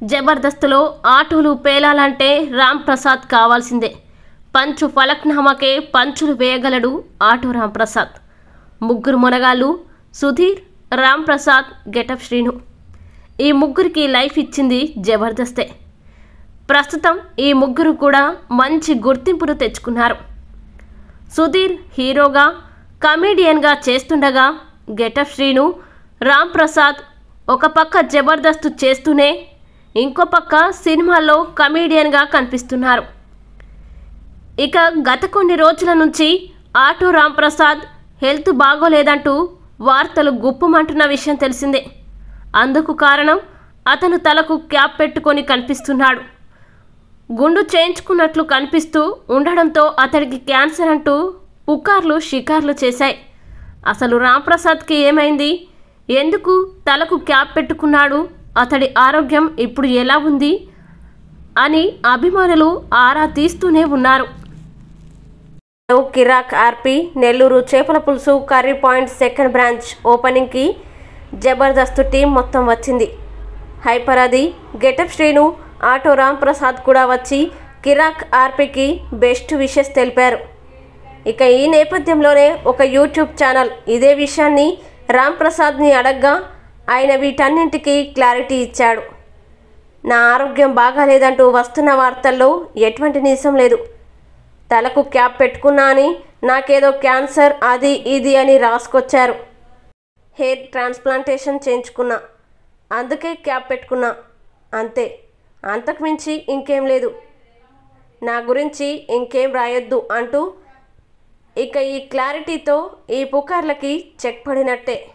జబర్దస్త్లో ఆటోలు పేలాలంటే రామ్ ప్రసాద్ కావాల్సిందే పంచు ఫలక్నామాకే పంచులు వేయగలడు ఆటో రామ్ ప్రసాద్ ముగ్గురు మొనగాళ్ళు సుధీర్ రామ్ ప్రసాద్ గెటప్ శ్రీను ఈ ముగ్గురికి లైఫ్ ఇచ్చింది జబర్దస్తే ప్రస్తుతం ఈ ముగ్గురు కూడా మంచి గుర్తింపును తెచ్చుకున్నారు సుధీర్ హీరోగా కమేడియన్గా చేస్తుండగా గెటప్ శ్రీను రామ్ ప్రసాద్ ఒక పక్క జబర్దస్త్ చేస్తూనే ఇంకో పక్క సినిమాల్లో కమేడియన్గా కనిపిస్తున్నారు ఇక గత కొన్ని రోజుల నుంచి ఆటో రామ్ ప్రసాద్ హెల్త్ బాగోలేదంటూ వార్తలు గుప్పమంటున్న విషయం తెలిసిందే అందుకు కారణం అతను తలకు క్యాప్ పెట్టుకొని కనిపిస్తున్నాడు గుండు చేయించుకున్నట్లు కనిపిస్తూ ఉండడంతో అతడికి క్యాన్సర్ అంటూ పుకార్లు షికార్లు చేశాయి అసలు రాంప్రసాద్కి ఏమైంది ఎందుకు తలకు క్యాప్ పెట్టుకున్నాడు అతడి ఆరోగ్యం ఇప్పుడు ఎలా ఉంది అని అభిమానులు ఆరా తీస్తూనే ఉన్నారు కిరాక్ ఆర్పి నెల్లూరు చేపల పులుసు కర్రీ పాయింట్ సెకండ్ బ్రాంచ్ ఓపెనింగ్కి జబర్దస్త్ టీం మొత్తం వచ్చింది Hyper Aadi Getup Srinu Auto Ram Prasad కూడా వచ్చి కిరాక్ ఆర్పీకి బెస్ట్ విషెస్ తెలిపారు ఇక ఈ నేపథ్యంలోనే ఒక యూట్యూబ్ ఛానల్ ఇదే విషయాన్ని రామ్ ప్రసాద్ని అడగ్గా ఆయన వీటన్నింటికి క్లారిటీ ఇచ్చాడు నా ఆరోగ్యం బాగాలేదంటూ వస్తున్న వార్తల్లో ఎటువంటి నిజం లేదు తలకు క్యాప్ పెట్టుకున్నా అని నాకేదో క్యాన్సర్ అది ఇది అని రాసుకొచ్చారు హెయిర్ ట్రాన్స్ప్లాంటేషన్ చేయించుకున్నా అందుకే క్యాప్ పెట్టుకున్నా అంతే అంతకుమించి ఇంకేం లేదు నా గురించి ఇంకేం రాయొద్దు అంటూ ఇక ఈ క్లారిటీతో ఈ పుకార్లకి చెక్ పడినట్టే